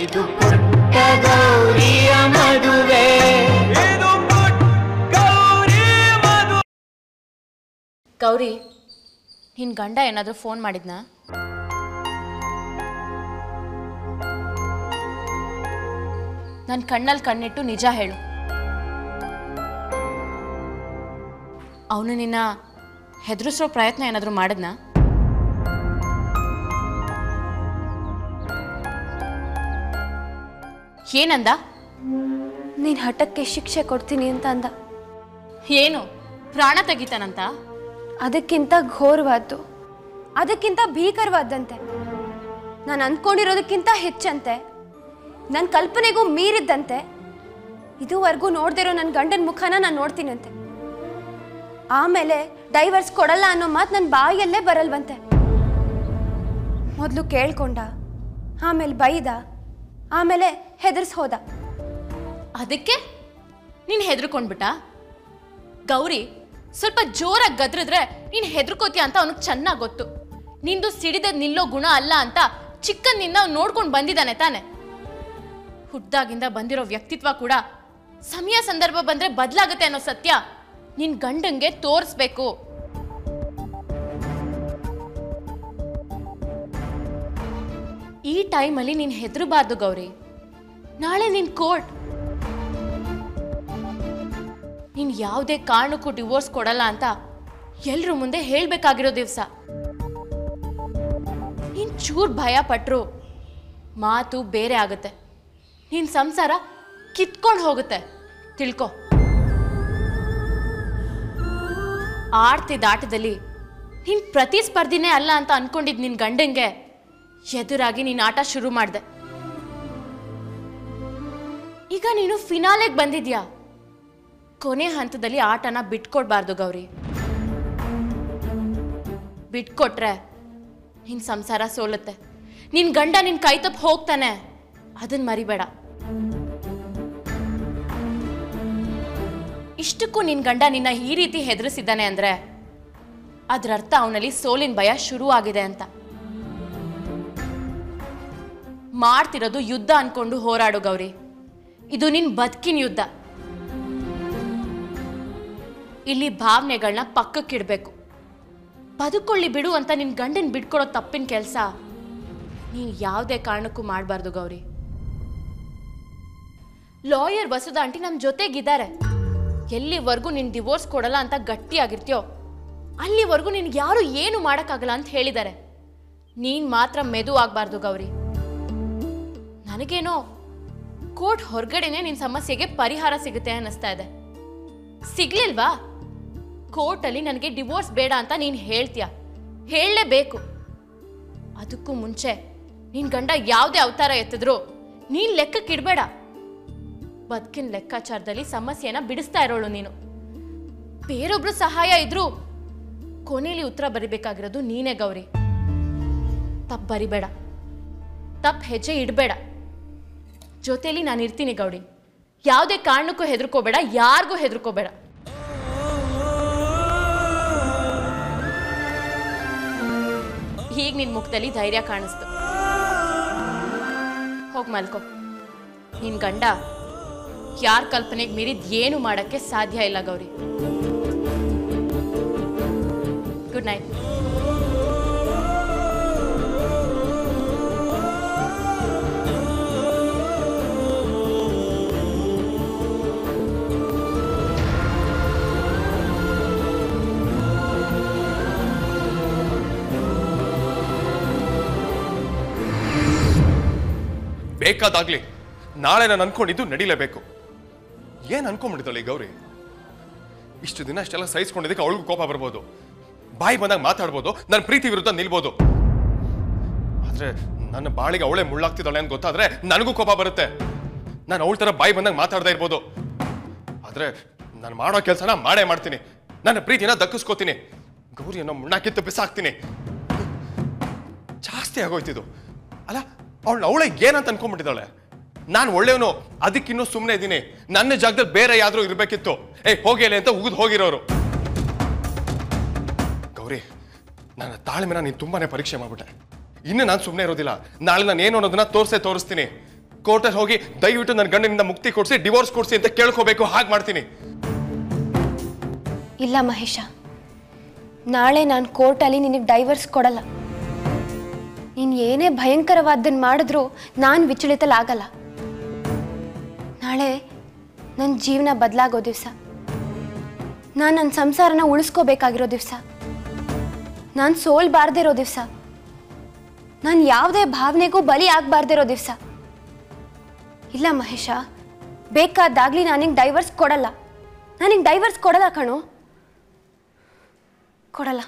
ಇದು ಪುಟ್ಟ ಗೌರಿಯ ಮದುವೆ ಇದು ಪುಟ್ಟ ಗೌರಿ ಮದು ಗೌರಿ ನಿನ್ ಗಂಡ ಏನಾದರೂ ಫೋನ್ ಮಾಡಿದ್ನಾ ನನ್ನ ಕಣ್ಣಲ್ಲಿ ಕಣ್ಣಿಟ್ಟು ನಿಜ ಹೇಳು ಅವನು ನಿನ್ನ ಹೆದರಿಸೋ ಪ್ರಯತ್ನ ಏನಾದರೂ ಮಾಡಿದ್ನಾ ಏನಂದ ನೀನ್ ಹಠಕ್ಕೆ ಶಿಕ್ಷೆ ಕೊಡ್ತೀನಿ ಅಂತ ಅಂದ ಏನು ಪ್ರಾಣ ತೆಗಿತಾನಂತ ಅದಕ್ಕಿಂತ ಘೋರವಾದ್ದು ಅದಕ್ಕಿಂತ ಭೀಕರವಾದಂತೆ ನಾನು ಅಂದ್ಕೊಂಡಿರೋದಕ್ಕಿಂತ ಹೆಚ್ಚಂತೆ ನನ್ನ ಕಲ್ಪನೆಗೂ ಮೀರಿದ್ದಂತೆ ಇದುವರೆಗೂ ನೋಡ್ದಿರೋ ನನ್ನ ಗಂಡನ ಮುಖನ ನಾನು ನೋಡ್ತೀನಂತೆ ಆಮೇಲೆ ಡೈವರ್ಸ್ ಕೊಡಲ್ಲ ಅನ್ನೋ ಮಾತು ನನ್ನ ಬಾಯಲ್ಲೇ ಬರಲ್ವಂತೆ ಮೊದಲು ಕೇಳ್ಕೊಂಡ ಆಮೇಲೆ ಬೈದ ಆಮೇಲೆ ಹೆದರ್ಸ್ ಹೋದ ಅದಕ್ಕೆ ನೀನು ಹೆದರ್ಕೊಂಡ್ಬಿಟ್ಟ ಗೌರಿ ಸ್ವಲ್ಪ ಜೋರಾಗಿ ಗದ್ರಿದ್ರೆ ನೀನು ಹೆದರ್ಕೋತೀಯ ಅಂತ ಅವನಿಗೆ ಚೆನ್ನಾಗಿ ಗೊತ್ತು ನಿಂದು ಸಿಡಿದ ನಿಲ್ಲೋ ಗುಣ ಅಲ್ಲ ಅಂತ ಚಿಕ್ಕಂದಿಂದ ಅವ್ನು ನೋಡ್ಕೊಂಡು ಬಂದಿದ್ದಾನೆ ತಾನೆ ಹುಟ್ದಾಗಿಂದ ಬಂದಿರೋ ವ್ಯಕ್ತಿತ್ವ ಕೂಡ ಸಮಯ ಸಂದರ್ಭ ಬಂದ್ರೆ ಬದಲಾಗುತ್ತೆ ಅನ್ನೋ ಸತ್ಯ ನಿನ್ ಗಂಡಂಗೆ ತೋರಿಸ್ಬೇಕು ಈ ಟೈಮಲ್ಲಿ ನೀನು ಹೆದರಬಾರ್ದು ಗೌರಿ ನಾಳೆ ನಿನ್ ಕೋರ್ಟ್ ನೀನು ಯಾವುದೇ ಕಾರಣಕ್ಕೂ ಡಿವೋರ್ಸ್ ಕೊಡಲ್ಲ ಅಂತ ಎಲ್ರ ಮುಂದೆ ಹೇಳ್ಬೇಕಾಗಿರೋ ದಿವಸ ನೀನು ಚೂರ್ ಭಯ ಪಟ್ರು ಮಾತು ಬೇರೆ ಆಗುತ್ತೆ ನಿನ್ನ ಸಂಸಾರ ಕಿತ್ಕೊಂಡು ಹೋಗುತ್ತೆ ತಿಳ್ಕೊ ಆಡ್ತಿದ್ದ ಆಟದಲ್ಲಿ ನೀನು ಪ್ರತಿಸ್ಪರ್ಧಿನೇ ಅಲ್ಲ ಅಂತ ಅನ್ಕೊಂಡಿದ್ ನಿನ್ನ ಗಂಡಂಗೆ ಎದುರಾಗಿ ನೀನು ಆಟ ಶುರು ಮಾಡಿದೆ ಈಗ ನೀನು ಫಿನಾಲೆಗೆ ಬಂದಿದ್ಯಾ ಕೊನೆ ಹಂತದಲ್ಲಿ ಆಟನ ಬಿಟ್ಕೊಡ್ಬಾರ್ದು ಗೌರಿ ಬಿಟ್ಕೊಟ್ರೆ ನಿನ್ ಸಂಸಾರ ಸೋಲುತ್ತೆ ನಿನ್ ಗಂಡ ನಿನ್ ಕೈ ತಪ್ಪು ಹೋಗ್ತಾನೆ ಅದನ್ನ ಮರಿಬೇಡ ಇಷ್ಟಕ್ಕೂ ನಿನ್ ಗಂಡ ನಿನ್ನ ಈ ರೀತಿ ಹೆದರಿಸಿದ್ದಾನೆ ಅಂದ್ರೆ ಅದ್ರ ಅರ್ಥ ಅವನಲ್ಲಿ ಸೋಲಿನ ಭಯ ಶುರು ಆಗಿದೆ ಅಂತ ಮಾಡ್ತಿರೋದು ಯುದ್ಧ ಅನ್ಕೊಂಡು ಹೋರಾಡು ಗೌರಿ ಇದು ನಿನ್ ಬದುಕಿನ ಯುದ್ಧ ಇಲ್ಲಿ ಭಾವನೆಗಳನ್ನ ಪಕ್ಕಕ್ಕಿಡ್ಬೇಕು ಬದುಕೊಳ್ಳಿ ಬಿಡು ಅಂತ ನಿನ್ ಗಂಡನ್ ಬಿಟ್ಕೊಡೋ ತಪ್ಪಿನ ಕೆಲಸ ನೀನು ಯಾವುದೇ ಕಾರಣಕ್ಕೂ ಮಾಡಬಾರ್ದು ಗೌರಿ ಲಾಯರ್ ವಸುದ ಆಂಟಿ ನಮ್ಮ ಜೊತೆಗಿದ್ದಾರೆ ಎಲ್ಲಿವರೆಗೂ ನಿನ್ ಡಿವೋರ್ಸ್ ಕೊಡಲ್ಲ ಅಂತ ಗಟ್ಟಿಯಾಗಿರ್ತೀಯೋ ಅಲ್ಲಿವರೆಗೂ ನಿನ್ಗೆ ಯಾರು ಏನು ಮಾಡೋಕ್ಕಾಗಲ್ಲ ಅಂತ ಹೇಳಿದ್ದಾರೆ ನೀನ್ ಮಾತ್ರ ಮೆದು ಆಗ್ಬಾರ್ದು ಗೌರಿ ನನಗೇನೋ ಕೋರ್ಟ್ ಹೊರಗಡೆನೆ ನಿನ್ ಸಮಸ್ಯೆಗೆ ಪರಿಹಾರ ಸಿಗುತ್ತೆ ಅನ್ನಿಸ್ತಾ ಇದೆ ಸಿಗ್ಲಿಲ್ವಾ ಕೋರ್ಟಲ್ಲಿ ನನಗೆ ಡಿವೋರ್ಸ್ ಬೇಡ ಅಂತ ನೀನು ಹೇಳ್ತೀಯ ಹೇಳಲೇಬೇಕು ಅದಕ್ಕೂ ಮುಂಚೆ ನಿನ್ ಗಂಡ ಯಾವುದೇ ಅವತಾರ ಎತ್ತಿದ್ರು ನೀನ್ ಲೆಕ್ಕಕ್ಕಿಡ್ಬೇಡ ಬದುಕಿನ ಲೆಕ್ಕಾಚಾರದಲ್ಲಿ ಸಮಸ್ಯೆನ ಬಿಡಿಸ್ತಾ ಇರೋಳು ನೀನು ಬೇರೊಬ್ರು ಸಹಾಯ ಇದ್ರು ಕೊನೆಯಲ್ಲಿ ಉತ್ತರ ಬರಿಬೇಕಾಗಿರೋದು ನೀನೇ ಗೌರಿ ತಪ್ಪು ಬರಿಬೇಡ ತಪ್ಪು ಹೆಜ್ಜೆ ಇಡಬೇಡ ಜೊತೆಲಿ ನಾನು ಇರ್ತೀನಿ ಗೌಡಿ ಯಾವುದೇ ಕಾರಣಕ್ಕೂ ಹೆದರ್ಕೋಬೇಡ ಯಾರಿಗೂ ಹೆದರ್ಕೋಬೇಡ ಹೀಗೆ ನಿನ್ ಮುಖದಲ್ಲಿ ಧೈರ್ಯ ಕಾಣಿಸ್ತು ಹೋಗ್ ಮಲ್ಕೋ ನಿನ್ ಗಂಡ ಯಾರ ಕಲ್ಪನೆಗೆ ಮೀರಿದ್ ಏನು ಮಾಡಕ್ಕೆ ಸಾಧ್ಯ ಇಲ್ಲ ಗೌರಿ ಗುಡ್ ನೈಟ್ ಬೇಕಾದಾಗ್ಲಿ ನಾಳೆ ನಾನು ಅನ್ಕೊಂಡಿದ್ದು ನಡಿಲೇಬೇಕು ಏನ್ ಅನ್ಕೊಂಡ್ಬಿಟ್ಟಿದ್ದಾಳೆ ಈ ಗೌರಿ ಇಷ್ಟು ದಿನ ಅಷ್ಟೆಲ್ಲ ಸಹಿಸ್ಕೊಂಡಿದ್ದಕ್ಕೆ ಅವಳಿಗೂ ಕೋಪ ಬರ್ಬೋದು ಬಾಯಿ ಬಂದಾಗ ಮಾತಾಡ್ಬೋದು ನನ್ನ ಪ್ರೀತಿ ವಿರುದ್ಧ ನಿಲ್ಬೋದು ಆದ್ರೆ ನನ್ನ ಬಾಳಿಗೆ ಅವಳೇ ಮುಳ್ಳಾಗ್ತಿದ್ದಾಳೆ ಅಂತ ಗೊತ್ತಾದ್ರೆ ನನಗೂ ಕೋಪ ಬರುತ್ತೆ ನಾನು ಅವಳ ತರ ಬಾಯಿ ಬಂದಾಗ ಮಾತಾಡ್ತಾ ಇರ್ಬೋದು ಆದ್ರೆ ನಾನು ಮಾಡೋ ಕೆಲಸನ ಮಾಡೇ ಮಾಡ್ತೀನಿ ನನ್ನ ಪ್ರೀತಿನ ದಕ್ಕಿಸ್ಕೋತೀನಿ ಗೌರಿಯನ್ನು ಮುಣ್ಣಾಕಿತ್ತು ಬಿಸಾಕ್ತೀನಿ ಜಾಸ್ತಿ ಆಗೋಯ್ತಿದು ಅಲ್ಲ ಅವಳು ಅವಳೆ ಏನಂತ ಅನ್ಕೊಂಡ್ಬಿಟ್ಟಿದ್ದಾಳೆ ನಾನು ಒಳ್ಳೆಯವನು ಅದಕ್ಕಿನ್ನೂ ಸುಮ್ಮನೆ ಇದ್ದೀನಿ ನನ್ನ ಜಾಗದಲ್ಲಿ ಬೇರೆ ಯಾವ್ದಾರು ಇರಬೇಕಿತ್ತು ಏ ಹೋಗಿಲ್ಲ ಅಂತ ಉಗಿದು ಹೋಗಿರೋರು ಗೌರಿ ನನ್ನ ತಾಳ್ಮೆನ ನೀನು ತುಂಬಾನೇ ಪರೀಕ್ಷೆ ಮಾಡ್ಬಿಟ್ಟೆ ಇನ್ನು ನಾನು ಸುಮ್ಮನೆ ಇರೋದಿಲ್ಲ ನಾಳೆ ನಾನು ಏನು ಅನ್ನೋದನ್ನ ತೋರಿಸೇ ತೋರಿಸ್ತೀನಿ ಕೋರ್ಟಲ್ಲಿ ಹೋಗಿ ದಯವಿಟ್ಟು ನನ್ನ ಗಂಡನಿಂದ ಮುಕ್ತಿ ಕೊಡಿಸಿ ಡಿವೋರ್ಸ್ ಕೊಡಿಸಿ ಅಂತ ಕೇಳ್ಕೋಬೇಕು ಹಾಗೆ ಮಾಡ್ತೀನಿ ಇಲ್ಲ ಮಹೇಶ ನಾಳೆ ನಾನು ಕೋರ್ಟಲ್ಲಿ ನಿನಗೆ ಡೈವರ್ಸ್ ಕೊಡಲ್ಲ ನೀನು ಏನೇ ಭಯಂಕರವಾದ್ದನ್ನು ಮಾಡಿದ್ರೂ ನಾನು ವಿಚಲಿತಲಾಗಲ್ಲ ನಾಳೆ ನನ್ನ ಜೀವನ ಬದಲಾಗೋ ದಿವಸ ನಾನು ನನ್ನ ಸಂಸಾರನ ಉಳಿಸ್ಕೋಬೇಕಾಗಿರೋ ದಿವಸ ನಾನು ಸೋಲ್ಬಾರ್ದೇ ಇರೋ ದಿವಸ ನಾನು ಯಾವುದೇ ಭಾವನೆಗೂ ಬಲಿ ಆಗಬಾರ್ದಿರೋ ದಿವಸ ಇಲ್ಲ ಮಹೇಶ ಬೇಕಾದಾಗ್ಲಿ ನಾನಿಗೆ ಡೈವರ್ಸ್ ಕೊಡಲ್ಲ ನಾನಿಗೆ ಡೈವರ್ಸ್ ಕೊಡಲ್ಲ ಕಣೋ ಕೊಡಲ್ಲ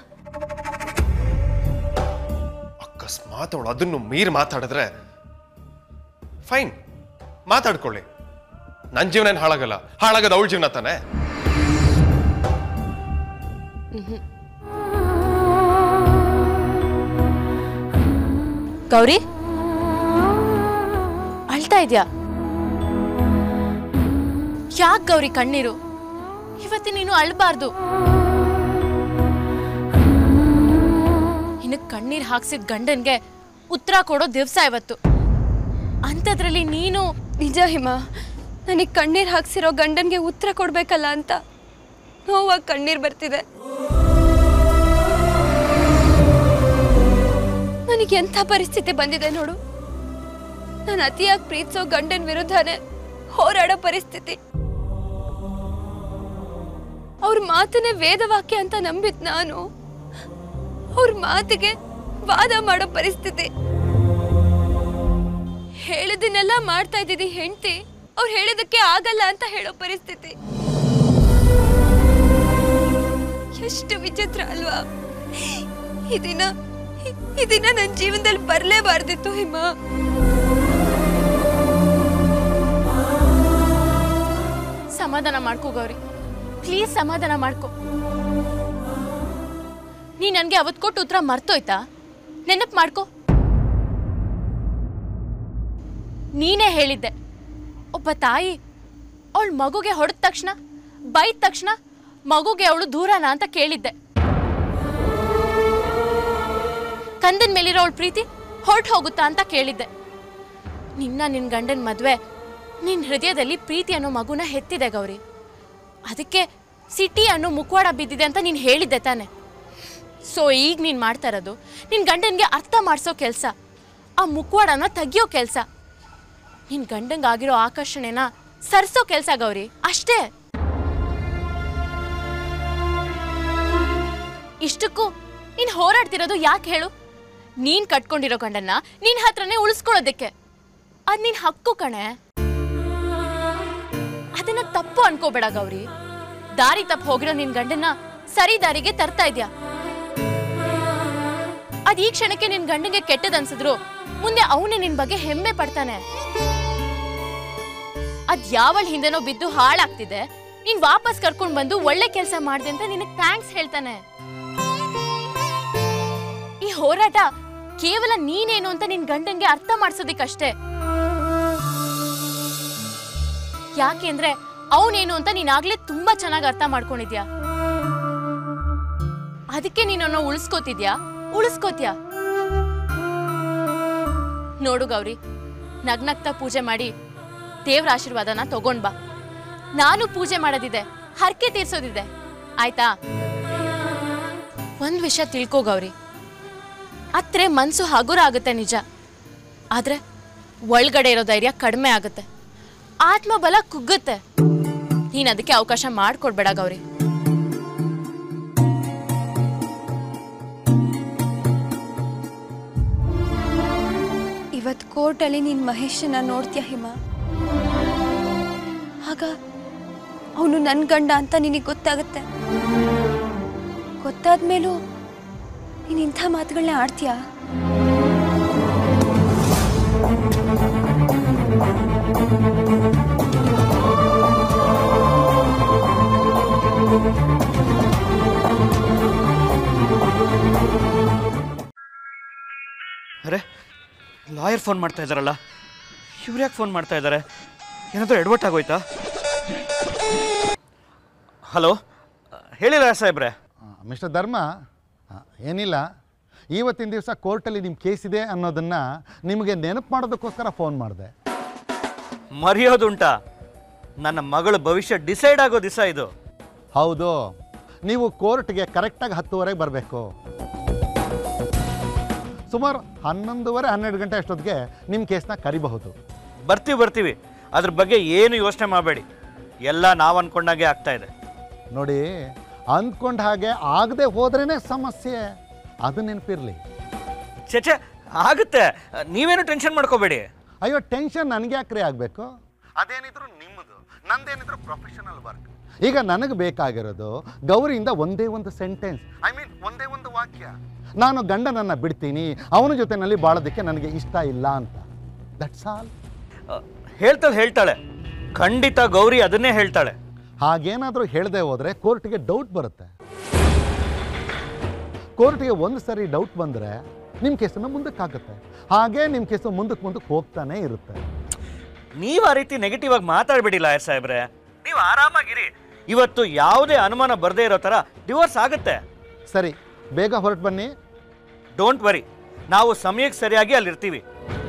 ಅಕಸ್ಮಾತ್ ಅವಳು ಅದನ್ನು ಮೀರಿ ಮಾತಾಡಿದ್ರೆ ಫೈನ್ ಮಾತಾಡ್ಕೊಳ್ಳಿ ನನ್ನ ಜೀವನ ಏನು ಹಾಳಾಗಲ್ಲ ಹಾಳಾಗದ ಅವಳ ಜೀವನ ತಾನೆ ಗೌರಿ ಅಳ್ತಾ ಇದ್ಯಾ ಯಾಕೆ ಗೌರಿ ಕಣ್ಣೀರು ಇವತ್ತು ನೀನು ಅಳ್ಬಾರ್ದು ನಿನಗ್ ಕಣ್ಣೀರ್ ಹಾಕ್ಸಿದ ಗಂಡನ್ಗೆ ಉತ್ತರ ಕೊಡೋ ದಿವ್ಸ ಇವತ್ತು ಅಂಥದ್ರಲ್ಲಿ ನೀನು ನಿಜ ಹಿಮ ನನಗೆ ಕಣ್ಣೀರು ಹಾಕ್ಸಿರೋ ಗಂಡನಿಗೆ ಉತ್ತರ ಕೊಡ್ಬೇಕಲ್ಲ ಅಂತ ನೋವಾಗಿ ಕಣ್ಣೀರು ಬರ್ತಿದೆ ನನಗೆ ಎಂಥ ಪರಿಸ್ಥಿತಿ ಬಂದಿದೆ ನೋಡು ನಾನು ಅತಿಯಾಗಿ ಪ್ರೀತಿಸೋ ಗಂಡನ ವಿರುದ್ಧನೇ ಹೋರಾಡೋ ಪರಿಸ್ಥಿತಿ ಅವ್ರ ಮಾತನ್ನೇ ವೇದವಾಕ್ಯ ಅಂತ ನಂಬಿತ್ ನಾನು ಅವ್ರ ಮಾತಿಗೆ ವಾದ ಮಾಡೋ ಪರಿಸ್ಥಿತಿ ಹೇಳಿದನ್ನೆಲ್ಲ ಮಾಡ್ತಾ ಇದ್ದಿದ್ದಿ ಹೆಂಡತಿ ಅವ್ರು ಹೇಳಿದಕ್ಕೆ ಆಗಲ್ಲ ಅಂತ ಹೇಳೋ ಪರಿಸ್ಥಿತಿ ಎಷ್ಟು ವಿಚಿತ್ರ ಅಲ್ವಾ ಈ ದಿನ ಈ ದಿನ ನನ್ನ ಜೀವನದಲ್ಲಿ ಬರಲೇಬಾರ್ದಿತ್ತು ಹಿಮ ಸಮಾಧಾನ ಮಾಡ್ಕೋ ಗೌರಿ ಪ್ಲೀಸ್ ಸಮಾಧಾನ ಮಾಡ್ಕೋ ನೀ ನನಗೆ ಅವತ್ತು ಕೊಟ್ಟು ಉತ್ತರ ಮರ್ತೋಯ್ತಾ ನೆನಪು ಮಾಡ್ಕೋ ನೀನೇ ಹೇಳಿದ್ದೆ ಒಬ್ಬ ತಾಯಿ ಅವಳ ಮಗುಗೆ ಹೊಡೆದ ತಕ್ಷಣ ಬೈದ ತಕ್ಷಣ ಮಗುಗೆ ಅವಳು ದೂರನ ಅಂತ ಕೇಳಿದ್ದೆ ಕಂದನ್ ಮೇಲಿರೋ ಅವಳ ಪ್ರೀತಿ ಹೊರಟು ಹೋಗುತ್ತಾ ಅಂತ ಕೇಳಿದ್ದೆ ನಿನ್ನ ನಿನ್ನ ಗಂಡನ ಮದುವೆ ನಿನ್ನ ಹೃದಯದಲ್ಲಿ ಪ್ರೀತಿ ಅನ್ನೋ ಮಗುನ ಹೆತ್ತಿದೆ ಗೌರಿ ಅದಕ್ಕೆ ಸಿಟಿ ಅನ್ನೋ ಮುಖವಾಡ ಬಿದ್ದಿದೆ ಅಂತ ನೀನು ಹೇಳಿದ್ದೆ ತಾನೆ ಸೊ ಈಗ ನೀನು ಮಾಡ್ತಾ ಇರೋದು ನಿನ್ನ ಗಂಡನಿಗೆ ಅರ್ಥ ಮಾಡಿಸೋ ಕೆಲಸ ಆ ಮುಖವಾಡನ ತೆಗಿಯೋ ಕೆಲಸ ನಿನ್ನ ಗಂಡಂಗಾಗಿರೋ ಆಕರ್ಷಣೆನ ಸರಿಸೋ ಕೆಲಸ ಗೌರಿ ಅಷ್ಟೇ ಇಷ್ಟಕ್ಕೂ ನೀನು ಹೋರಾಡ್ತಿರೋದು ಯಾಕೆ ಹೇಳು ನೀನ್ ಕಟ್ಕೊಂಡಿರೋ ಗಂಡನ್ನ ನಿನ್ ಹತ್ರನೇ ಉಳಿಸ್ಕೊಳ್ಳೋದಕ್ಕೆ ಅದ್ ನಿನ್ ಹಕ್ಕು ಕಣೆ ಅದನ್ನ ತಪ್ಪು ಅನ್ಕೋಬೇಡ ಗೌರಿ ದಾರಿ ತಪ್ಪು ಹೋಗಿರೋ ನಿನ್ ಗಂಡನ್ನ ಸರಿ ದಾರಿಗೆ ತರ್ತಾ ಇದ್ಯಾ ಅದ್ ಈ ಕ್ಷಣಕ್ಕೆ ನಿನ್ ಗಂಡಂಗೆ ಕೆಟ್ಟದ್ ಅನ್ಸಿದ್ರು ಮುಂದೆ ಅವನೇ ನಿನ್ ಬಗ್ಗೆ ಹೆಮ್ಮೆ ಪಡ್ತಾನೆ ಅದ್ ಯಾವಳ ಹಿಂದೆನೋ ಬಿದ್ದು ಹಾಳಾಗ್ತಿದೆ ನೀನ್ ವಾಪಸ್ ಕರ್ಕೊಂಡ್ ಬಂದು ಒಳ್ಳೆ ಕೆಲಸ ಮಾಡ್ದೆ ಅಂತ ನಿನಗ್ ಥ್ಯಾಂಕ್ಸ್ ಹೇಳ್ತಾನೆ ಈ ಹೋರಾಟ ಕೇವಲ ನೀನೇನು ಅಂತ ನಿನ್ ಗಂಡಂಗೆ ಅರ್ಥ ಮಾಡ್ಸೋದಿಕ್ಕಷ್ಟೇ ಯಾಕೆಂದ್ರೆ ಅವನೇನು ಅಂತ ನೀನಾಗ್ಲೇ ತುಂಬಾ ಚೆನ್ನಾಗಿ ಅರ್ಥ ಮಾಡ್ಕೊಂಡಿದ್ಯಾ ಅದಕ್ಕೆ ನೀನನ್ನ ಉಳಿಸ್ಕೋತಿದ್ಯಾ ಉಳಿಸ್ಕೋತ್ಯಾ ನೋಡು ಗೌರಿ ನಗ್ನಗ್ತಾ ಪೂಜೆ ಮಾಡಿ ದೇವ್ರ ಆಶೀರ್ವಾದನ ತಗೊಂಡ್ ಬಾ ನಾನು ಪೂಜೆ ಮಾಡೋದಿದೆ ಹರಕೆ ತೀರ್ಸೋದಿದೆ ಆಯ್ತಾ ಒಂದ್ ವಿಷಯ ತಿಳ್ಕೋ ಗೌರಿ ಅತ್ರೆ ಮನ್ಸು ಹಗುರ ಆಗುತ್ತೆ ನಿಜ ಆದ್ರೆ ಒಳಗಡೆ ಇರೋ ಧೈರ್ಯ ಕಡಿಮೆ ಆಗುತ್ತೆ ಆತ್ಮಬಲ ಕುಗ್ಗುತ್ತೆ ನೀನ್ ಅದಕ್ಕೆ ಅವಕಾಶ ಮಾಡ್ಕೊಡ್ಬೇಡ ಗೌರಿ ಇವತ್ತು ಕೋರ್ಟಲ್ಲಿ ನೀನು ಮಹೇಶನ ನೋಡ್ತೀಯ ಹಿಮ ಆಗ ಅವನು ನನ್ನ ಗಂಡ ಅಂತ ನಿನಗೆ ಗೊತ್ತಾಗುತ್ತೆ ಗೊತ್ತಾದ್ಮೇಲೂ ನೀನು ಇಂಥ ಮಾತುಗಳನ್ನ ಆಡ್ತೀಯಾ ಅರೆ ಲಾಯರ್ ಫೋನ್ ಮಾಡ್ತಾ ಇದ್ದಾರಲ್ಲ ಇವ್ರು ಯಾಕೆ ಫೋನ್ ಮಾಡ್ತಾ ಇದ್ದಾರೆ ಏನಾದರೂ ಎಡ್ವರ್ಟ್ ಆಗೋಯ್ತಾ ಹಲೋ ಹೇಳಿಲ್ಲ ಸಾಹೇಬ್ರೆ ಮಿಸ್ಟರ್ ಧರ್ಮ ಆ, ಏನಿಲ್ಲ ಇವತ್ತಿನ ದಿವಸ ಕೋರ್ಟಲ್ಲಿ ನಿಮ್ಮ ಕೇಸ್ ಇದೆ ಅನ್ನೋದನ್ನು ನಿಮಗೆ ನೆನಪು ಮಾಡೋದಕ್ಕೋಸ್ಕರ ಫೋನ್ ಮಾಡಿದೆ ಮರೆಯೋದುಂಟಾ ನನ್ನ ಮಗಳ ಭವಿಷ್ಯ ಡಿಸೈಡ್ ಆಗೋ ದಿವಸ ಇದು ಹೌದು ನೀವು ಕೋರ್ಟ್ಗೆ ಕರೆಕ್ಟಾಗಿ ಹತ್ತುವರೆಗೆ ಬರಬೇಕು ಸುಮಾರು ಹನ್ನೊಂದುವರೆ ಹನ್ನೆರಡು ಗಂಟೆ ಅಷ್ಟೊತ್ತಿಗೆ ನಿಮ್ಮ ಕೇಸ್ನ ಕರಿಬಹುದು ಬರ್ತೀವಿ ಬರ್ತೀವಿ ಅದ್ರ ಬಗ್ಗೆ ಏನು ಯೋಚನೆ ಮಾಡಬೇಡಿ ಎಲ್ಲ ನಾವು ಅನ್ಕೊಂಡಾಗೆ ಆಗ್ತಾ ಇದೆ ನೋಡಿ ಅಂದ್ಕೊಂಡ ಹಾಗೆ ಆಗದೆ ಹೋದ್ರೇ ಸಮಸ್ಯೆ ಅದು ನೆನಪಿರಲಿ ಚೇಚೆ ಆಗುತ್ತೆ ನೀವೇನು ಟೆನ್ಷನ್ ಮಾಡ್ಕೋಬೇಡಿ ಅಯ್ಯೋ ಟೆನ್ಷನ್ ನನಗೆ ಯಾಕ್ರಿ ಆಗಬೇಕು ಅದೇನಿದ್ರು ನಿಮ್ಮದು ನಂದೇನಿದ್ರು ಪ್ರೊಫೆಷನಲ್ ವರ್ಕ್ ಈಗ ನನಗೆ ಬೇಕಾಗಿರೋದು ಗೌರಿಯಿಂದ ಒಂದೇ ಒಂದು ಸೆಂಟೆನ್ಸ್ ಐ ಮೀನ್ ಒಂದೇ ಒಂದು ವಾಕ್ಯ ನಾನು ಗಂಡನನ್ನು ಬಿಡ್ತೀನಿ ಅವನ ಜೊತೆನಲ್ಲಿ ಬಾಳೋದಕ್ಕೆ ನನಗೆ ಇಷ್ಟ ಇಲ್ಲ ಅಂತ ದಟ್ಸ್ ಆಲ್ ಆ, ಹೇಳ್ತಾಳೆ ಹೇಳ್ತಾಳೆ ಖಂಡಿತ ಗೌರಿ ಅದನ್ನೇ ಹೇಳ್ತಾಳೆ ಹಾಗೇನಾದರೂ ಹೇಳದೆ ಹೋದರೆ ಕೋರ್ಟ್ಗೆ ಡೌಟ್ ಬರುತ್ತೆ ಕೋರ್ಟ್ಗೆ ಒಂದು ಸರಿ ಡೌಟ್ ಬಂದರೆ ನಿಮ್ಮ ಕೇಸನ್ನು ಮುಂದಕ್ಕಾಗುತ್ತೆ ಹಾಗೆ ನಿಮ್ಮ ಕೇಸು ಮುಂದಕ್ಕೆ ಮುಂದಕ್ಕೆ ಹೋಗ್ತಾನೆ ಇರುತ್ತೆ ನೀವು ಆ ರೀತಿ ನೆಗೆಟಿವ್ ಆಗಿ ಮಾತಾಡ್ಬಿಡಿ ಲಾಯರ್ ಸಾಹೇಬ್ರೆ ನೀವು ಆರಾಮಾಗಿರಿ ಇವತ್ತು ಯಾವುದೇ ಅನುಮಾನ ಬರದೇ ಇರೋ ಥರ ಡಿವೋರ್ಸ್ ಆಗುತ್ತೆ ಸರಿ ಬೇಗ ಹೊರಟು ಬನ್ನಿ ಡೋಂಟ್ ವರಿ ನಾವು ಸಮಯಕ್ಕೆ ಸರಿಯಾಗಿ ಅಲ್ಲಿರ್ತೀವಿ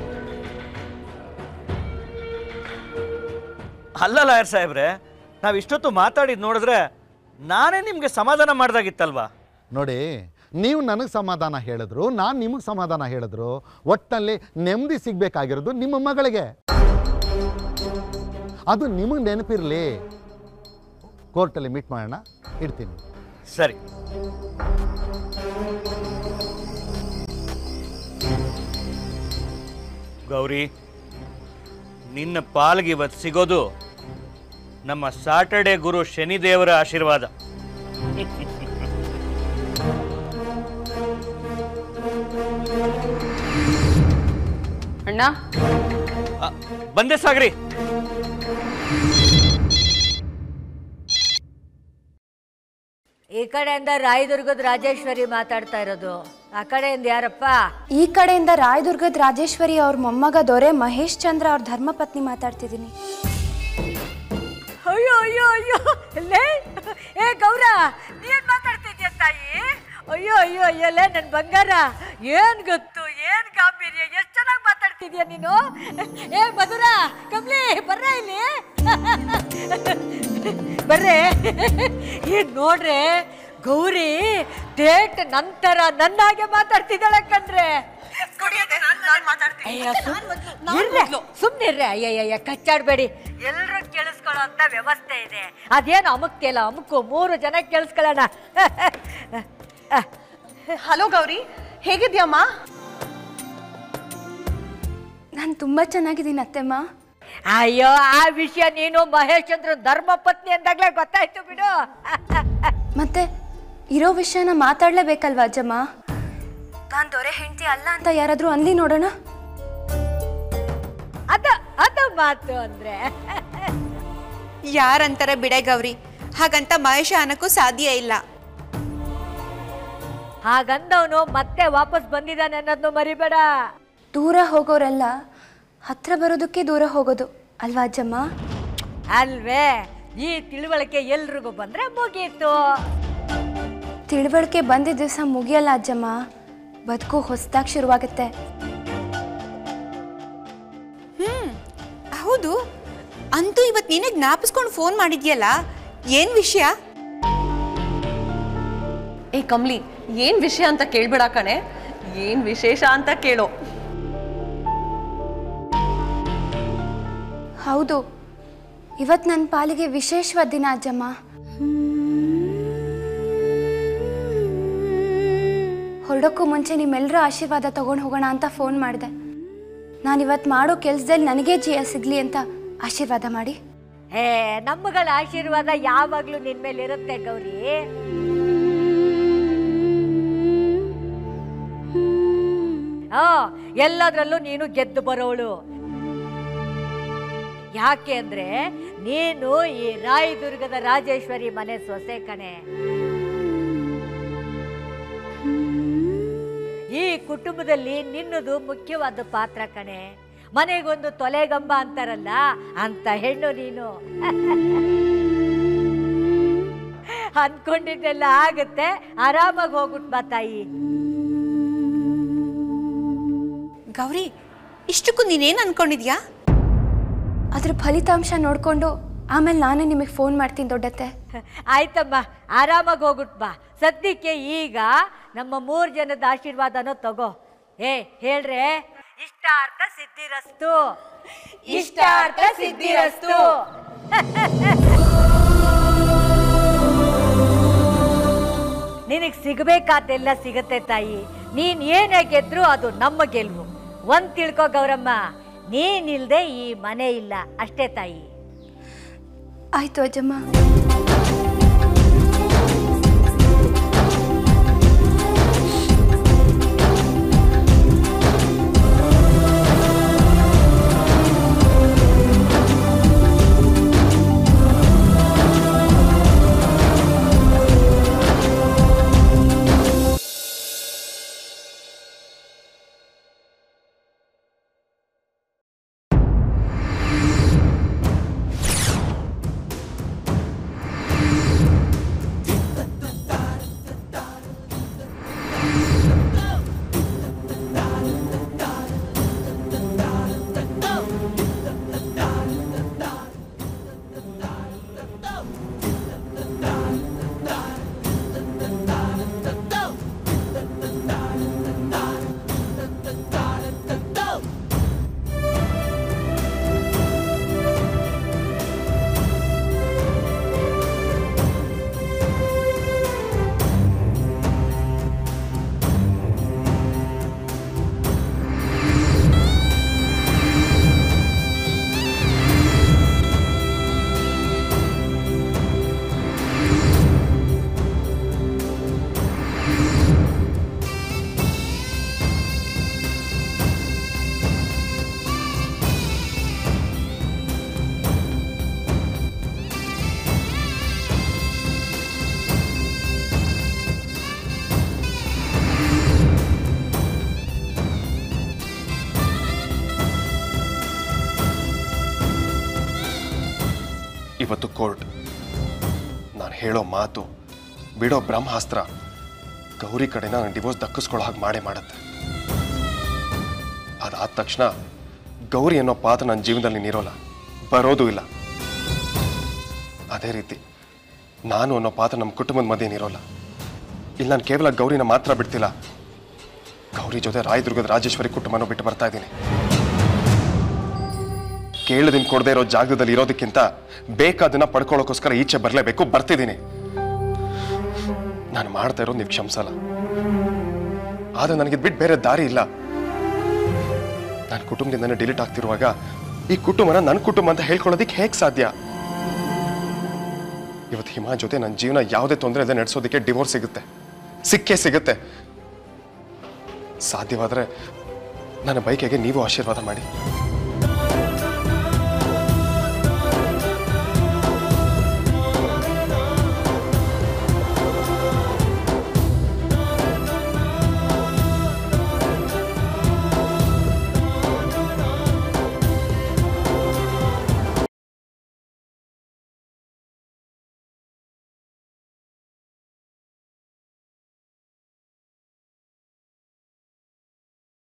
ಅಲ್ಲ ಲಾಯರ್ ಸಾಹೇಬ್ರೆ ನಾವು ಇಷ್ಟೊತ್ತು ಮಾತಾಡಿದ್ ನೋಡಿದ್ರೆ ನಾನೇ ನಿಮಗೆ ಸಮಾಧಾನ ಮಾಡ್ದಾಗಿತ್ತಲ್ವಾ ನೋಡಿ ನೀವು ನನಗೆ ಸಮಾಧಾನ ಹೇಳಿದ್ರು ನಾನು ನಿಮಗೆ ಸಮಾಧಾನ ಹೇಳಿದ್ರು ಒಟ್ಟಲ್ಲಿ ನೆಮ್ಮದಿ ಸಿಗಬೇಕಾಗಿರೋದು ನಿಮ್ಮ ಮಗಳಿಗೆ ಅದು ನಿಮಗೆ ನೆನಪಿರಲಿ ಕೋರ್ಟಲ್ಲಿ ಮೀಟ್ ಮಾಡೋಣ ಇಡ್ತೀನಿ ಸರಿ ಗೌರಿ ನಿನ್ನ ಪಾಲ್ಗೆ ಇವತ್ತು ಸಿಗೋದು ನಮ್ಮ ಸಾಟರ್ಡೆ ಗುರು ಶನಿದೇವರ ಆಶೀರ್ವಾದ ಅಣ್ಣ ಆ, ಬಂದೆ ಸಾಗ್ರಿ ಈ ಕಡೆಯಿಂದ ರಾಯದುರ್ಗದ ರಾಜೇಶ್ವರಿ ಮಾತಾಡ್ತಾ ಇರೋದು ಆ ಕಡೆಯಿಂದ ಯಾರಪ್ಪ ಈ ಕಡೆಯಿಂದ ರಾಯದುರ್ಗದ ರಾಜೇಶ್ವರಿ ಅವ್ರ ಮೊಮ್ಮಗ ದೊರೆ ಮಹೇಶ್ ಚಂದ್ರ ಅವ್ರ ಧರ್ಮಪತ್ನಿ ಮಾತಾಡ್ತಿದ್ದೀನಿ ಅಯ್ಯೋ ಅಯ್ಯೋ ಅಯ್ಯೋ ಲೇ ಏ ಗೌರ ನೀನ್ ಮಾತಾಡ್ತಿದ್ಯ ತಾಯಿ ಅಯ್ಯೋ ಅಯ್ಯೋ ಅಯ್ಯೋ ಲೇ ನನ್ ಬಂಗಾರ ಏನ್ ಗೊತ್ತು ಏನ್ ಗಾಂಭೀರ್ಯ ಎಷ್ಟ್ ಚೆನ್ನಾಗಿ ಮಾತಾಡ್ತಿದ್ಯ ನೀನು ಏ ಮಧುರ ಕಮ್ಲಿ ಬರ್ರ ಇಲ್ಲಿ ಬರ್ರೆ ಏನ್ ನೋಡ್ರೆ ಗೌರಿ ಡೇಟ್ ನಂತರ ನನ್ನಾಗೆ ಮಾತಾಡ್ತಿದ್ದಾಳೆ ಕಣ್ರೆ ಅಯ್ಯ, ಸುಮ್- ಇರ್ರೆ, ಸುಮ್ನಿರ್ರೆ ಅಯ್ಯಯ್ಯ ಕಚ್ಚಾಡ್ಬೇಡಿ ಎಲ್ರೂ ಕೇಳಿಸ್ಕೊಳ್ಳೋ ಅಂತ ವ್ಯವಸ್ಥೆ ಇದೆ ಅದೇನು ಅಮುಕ್ತಿಯಲ್ಲ ಅಮುಕು ಮೂರು ಜನ ಕೇಳಿಸ್ಕೊಳ್ಳೋಣ ಹಲೋ ಗೌರಿ ಹೇಗಿದ್ಯಮ್ಮ ನಾನು ತುಂಬ ಚೆನ್ನಾಗಿದ್ದೀನಿ ಅತ್ತೆಮ್ಮ ಅಯ್ಯೋ ಆ ವಿಷಯ ನೀನು ಮಹೇಶ್ ಚಂದ್ರ ಧರ್ಮ ಪತ್ನಿ ಅಂದಾಗ್ಲೇ ಗೊತ್ತಾಯ್ತು ಬಿಡು ಮತ್ತೆ ಇರೋ ವಿಷಯನ ಮಾತಾಡ್ಲೇಬೇಕಲ್ವಾ ಅಜ್ಜಮ್ಮ ನಾನು ದೊರೆ ಹೆಂಡತಿ ಅಲ್ಲ ಅಂತ ಯಾರಾದರೂ ಅಂದಿ ನೋಡೋಣ ಅದ ಅದ ಮಾತು ಅಂದ್ರೆ ಯಾರಂತಾರೆ ಬಿಡೆ ಗೌರಿ ಹಾಗಂತ ಮಹೇಶ ಅನ್ನಕ್ಕೂ ಸಾಧ್ಯ ಇಲ್ಲ ಹಾಗಂದವನು ಮತ್ತೆ ವಾಪಸ್ ಬಂದಿದ್ದಾನೆ ಅನ್ನೋದನ್ನು ಮರಿಬೇಡ ದೂರ ಹೋಗೋರೆಲ್ಲ ಹತ್ರ ಬರೋದಕ್ಕೆ ದೂರ ಹೋಗೋದು ಅಲ್ವಾ ಅಜ್ಜಮ್ಮ ಅಲ್ವೇ ಈ ತಿಳುವಳಿಕೆ ಎಲ್ರಿಗೂ ಬಂದ್ರೆ ಮುಗೀತು ತಿಳುವಳಿಕೆ ಬಂದಿದ್ದ ದಿವಸ ಮುಗಿಯಲ್ಲ ಅಜ್ಜಮ್ಮ ಬದುಕು ಹೊಸದಾಗಿ ಶುರುವಾಗುತ್ತೆ ಹ್ಮ್ ಹೌದು ಅಂತೂ ಇವತ್ತು ನೀನೇ ಜ್ಞಾಪಿಸ್ಕೊಂಡು ಫೋನ್ ಮಾಡಿದ್ಯಲ್ಲ ಏನ್ ವಿಷಯ ಏ ಕಮ್ಲಿ ಏನ್ ವಿಷಯ ಅಂತ ಕೇಳ್ಬೇಡ ಕಣೆ ಏನ್ ವಿಶೇಷ ಅಂತ ಕೇಳೋ ಹೌದು ಇವತ್ತು ನನ್ನ ಪಾಲಿಗೆ ವಿಶೇಷವಾದ ದಿನ ಅಜ್ಜಮ್ಮ ಹೊರಡೋಕ್ಕೂ ಮುಂಚೆ ನಿಮ್ಮೆಲ್ಲರ ಆಶೀರ್ವಾದ ತಗೊಂಡು ಹೋಗೋಣ ಅಂತ ಫೋನ್ ಮಾಡಿದೆ ನಾನು ಇವತ್ತು ಮಾಡೋ ಕೆಲಸದಲ್ಲಿ ನನಗೇ ಜಯ ಸಿಗಲಿ ಅಂತ ಆಶೀರ್ವಾದ ಮಾಡಿ ಹೇ ನಮ್ಮಗಳ ಆಶೀರ್ವಾದ ಯಾವಾಗ್ಲೂ ನಿನ್ ಮೇಲೆ ಇರುತ್ತೆ ಗೌರಿ ಆ ಎಲ್ಲದರಲ್ಲೂ ನೀನು ಗೆದ್ದು ಬರೋಳು ಯಾಕೆ ಅಂದ್ರೆ ನೀನು ಈ ರಾಯದುರ್ಗದ ರಾಜೇಶ್ವರಿ ಮನೆ ಸೊಸೆ ಕಣೆ ಈ ಕುಟುಂಬದಲ್ಲಿ ನಿನ್ನದು ಮುಖ್ಯವಾದ ಪಾತ್ರ ಕಣೆ ಮನೆಗೊಂದು ತೊಲೆಗಂಬ ಅಂತಾರಲ್ಲ ಅಂತ ಹೆಣ್ಣು ನೀನು ಅನ್ಕೊಂಡಿದ್ದೆಲ್ಲ ಆಗುತ್ತೆ ಆರಾಮಾಗಿ ಹೋಗ್ಬಿಟ್ ಬಾ ತಾಯಿ ಗೌರಿ ಇಷ್ಟಕ್ಕೂ ನೀನೇನ್ ಅನ್ಕೊಂಡಿದ್ಯಾ ಅದ್ರ ಫಲಿತಾಂಶ ನೋಡಿಕೊಂಡು ಆಮೇಲೆ ನಾನೇ ನಿಮಗೆ ಫೋನ್ ಮಾಡ್ತೀನಿ ದೊಡ್ಡತ್ತೆ ಆಯ್ತಮ್ಮ ಆರಾಮಾಗಿ ಹೋಗುಟ್ ಬಾ ಸದ್ಯಕ್ಕೆ ಈಗ ನಮ್ಮ ಮೂರು ಜನದ ಆಶೀರ್ವಾದನೂ ತಗೋ ಏ ಹೇಳ್ರೆ ಇಷ್ಟಾರ್ಥ ಸಿದ್ಧಿರಸ್ತು ಇಷ್ಟಾರ್ಥ ಸಿದ್ಧಿರಸ್ತು ನಿನಗೆ ಸಿಗಬೇಕಾದೆಲ್ಲ ಸಿಗತ್ತೆ ತಾಯಿ ನೀನ್ ಏನೇ ಗೆದ್ರು ಅದು ನಮ್ಮ ಗೆಲುವು ಒಂದ್ ತಿಳ್ಕೊ ಗೌರಮ್ಮ ನೀನಿಲ್ದೆ ಈ ಮನೆ ಇಲ್ಲ ಅಷ್ಟೇ ತಾಯಿ ಆಯಿತು ಅಜ್ಜಮ್ಮ ಇವತ್ತು ಕೋರ್ಟ್ ನಾನು ಹೇಳೋ ಮಾತು ಬಿಡೋ ಬ್ರಹ್ಮಾಸ್ತ್ರ ಗೌರಿ ಕಡೆನ ನಾನು ಡಿವೋರ್ಸ್ ದಕ್ಕಿಸ್ಕೊಳ್ಳೋ ಹಾಗೆ ಮಾಡೇ ಮಾಡುತ್ತೆ ಅದಾದ ತಕ್ಷಣ ಗೌರಿ ಅನ್ನೋ ಪಾತ್ರ ನನ್ನ ಜೀವನದಲ್ಲಿ ನೀರೋಲ್ಲ ಬರೋದು ಇಲ್ಲ ಅದೇ ರೀತಿ ನಾನು ಅನ್ನೋ ಪಾತ್ರ ನಮ್ಮ ಕುಟುಂಬದ ಮಧ್ಯೆ ನೀರೋಲ್ಲ ಇಲ್ಲಿ ನಾನು ಕೇವಲ ಗೌರಿನ ಮಾತ್ರ ಬಿಡ್ತಿಲ್ಲ ಗೌರಿ ಜೊತೆ ರಾಯದುರ್ಗದ ರಾಜೇಶ್ವರಿ ಕುಟುಂಬನೂ ಬಿಟ್ಟು ಬರ್ತಾ ಇದ್ದೀನಿ ಕೇಳದಿನ್ ಕೊಡದೇ ಇರೋ ಜಾಗದಲ್ಲಿ ಇರೋದಕ್ಕಿಂತ ಬೇಕಾದನ್ನ ಪಡ್ಕೊಳ್ಳೋಕ್ಕೋಸ್ಕರ ಈಚೆ ಬರಲೇಬೇಕು ಬರ್ತಿದ್ದೀನಿ ನಾನು ಮಾಡ್ತಾ ಇರೋದು ನೀವು ಕ್ಷಮಿಸಲ್ಲ ಆದ್ರೆ ನನಗೆ ಬಿಟ್ಟು ಬೇರೆ ದಾರಿ ಇಲ್ಲ ನನ್ನ ಕುಟುಂಬದಿಂದನೇ ಡಿಲೀಟ್ ಆಗ್ತಿರುವಾಗ ಈ ಕುಟುಂಬನ ನನ್ನ ಕುಟುಂಬ ಅಂತ ಹೇಳ್ಕೊಳ್ಳೋದಕ್ಕೆ ಹೇಗೆ ಸಾಧ್ಯ ಇವತ್ತು ಹಿಮಾ ಜೊತೆ ನನ್ನ ಜೀವನ ಯಾವುದೇ ತೊಂದರೆ ಇಲ್ಲದೆ ನಡೆಸೋದಕ್ಕೆ ಡಿವೋರ್ಸ್ ಸಿಗುತ್ತೆ ಸಿಕ್ಕೇ ಸಿಗುತ್ತೆ ಸಾಧ್ಯವಾದರೆ ನನ್ನ ಬೈಕಿಗೆ ನೀವು ಆಶೀರ್ವಾದ ಮಾಡಿ